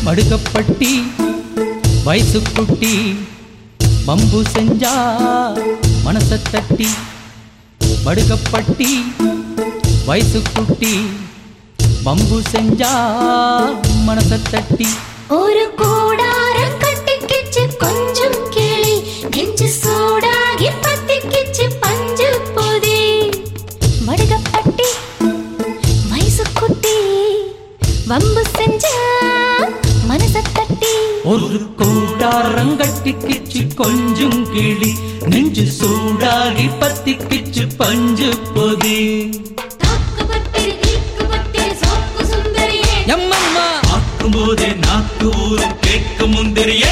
மடுக்கப்பட்டி வயசு குட்டி மம்பு செஞ்சா மனச தட்டி மடுக்கப்பட்டி வயசு குட்டி மம்பு செஞ்சா மனச தட்டி ஒரு கூடாரம் கட்டிக்கிச்சு கொஞ்சம் கிளி நெஞ்சு சூடாகி பத்திக்கிச்சு பஞ்சு பொதி மடுகப்பட்டி வயசு குட்டி வம்பு செஞ்சா மனச தட்டி ஒரு கூட்டாரங்கட்டிக்கிச்சு கொஞ்சம் கிளி நெஞ்சு சூடாகி பத்திக்கிச்சு பஞ்சு பொதி தாக்குபத்திரி தீக்குபத்திரி சோப்பு சுந்தரியே எம்மம்மா ஆக்கும்போதே நாக்கு ஊரும் கேட்க முந்திரியே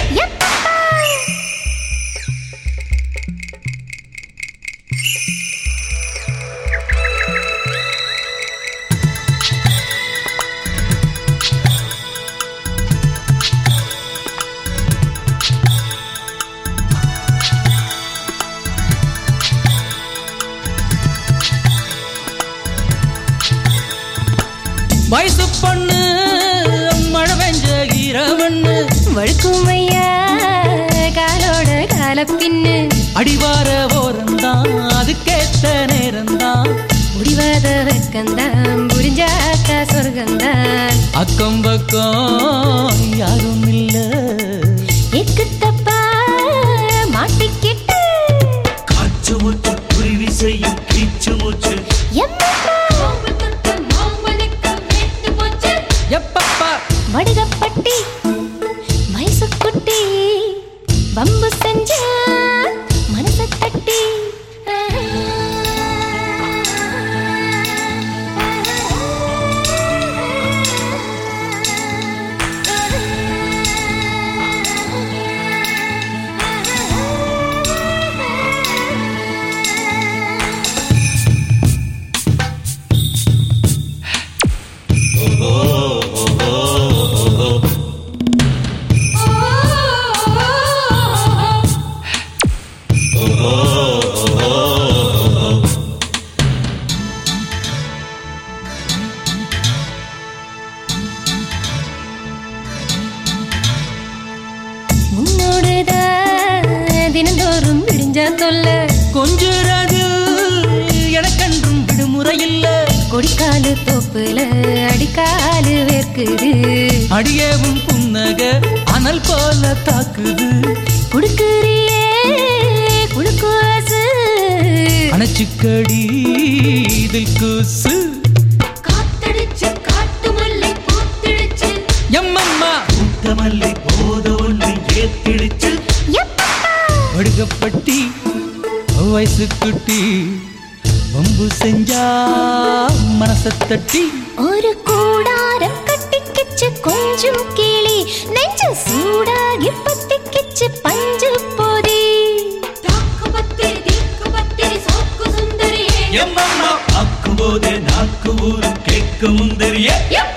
வயசு பொண்ணு மழை பெஞ்ச ஈரமண்ணு வழுக்கும் ஐயா காலோட கால பின்னு அடிவார ஓரந்தான் அதுக்கேத்த நேரம்தான் முடிவாத வெக்கந்தான் புரிஞ்சாக்கா சொர்க்கந்தான் அக்கம் பக்கம் யாரும் இல்ல எக்கு தப்பா மாட்டிக்கிட்டு காற்று மூச்சு குருவி செய்யும் கீச்சு மூச்சு எப்பப்பா மடுகப்பட்டி வயசு குட்டி வம்பு செஞ்ச மனச தட்டி உன்னோடுதான் தினந்தோறும் விடிஞ்சா தொல்ல கொஞ்சிறது எனக்கென்றும் விடுமுறை இல்ல கொடிக்காலு தோப்புல அடிக்காலு வேர்க்குது அடியவும் புன்னக அனல் போல தாக்குது குடுக்குறியே குளுக்கோசு அணைச்சுக்கடி இதில் கூசு காத்தடிச்சு காட்டு மல்லி பூத்திடுச்சு எம்மம்மா முத்தமல்லி போத ஒன்று ஏத்திடுச்சு வடுகப்பட்டி வயசு குட்டி வம்பு செஞ்சா மனச தட்டி ஒரு கூடாரம் கட்டிக்கிச்சு கொஞ்சம் கிளி நெஞ்சு சூடாகி பத்திக்கிச்சு பஞ்சு பொதி எம்மம்மா ஆக்கும்போதே நாக்கு ஊரும் கேட்க முந்திரியே எப்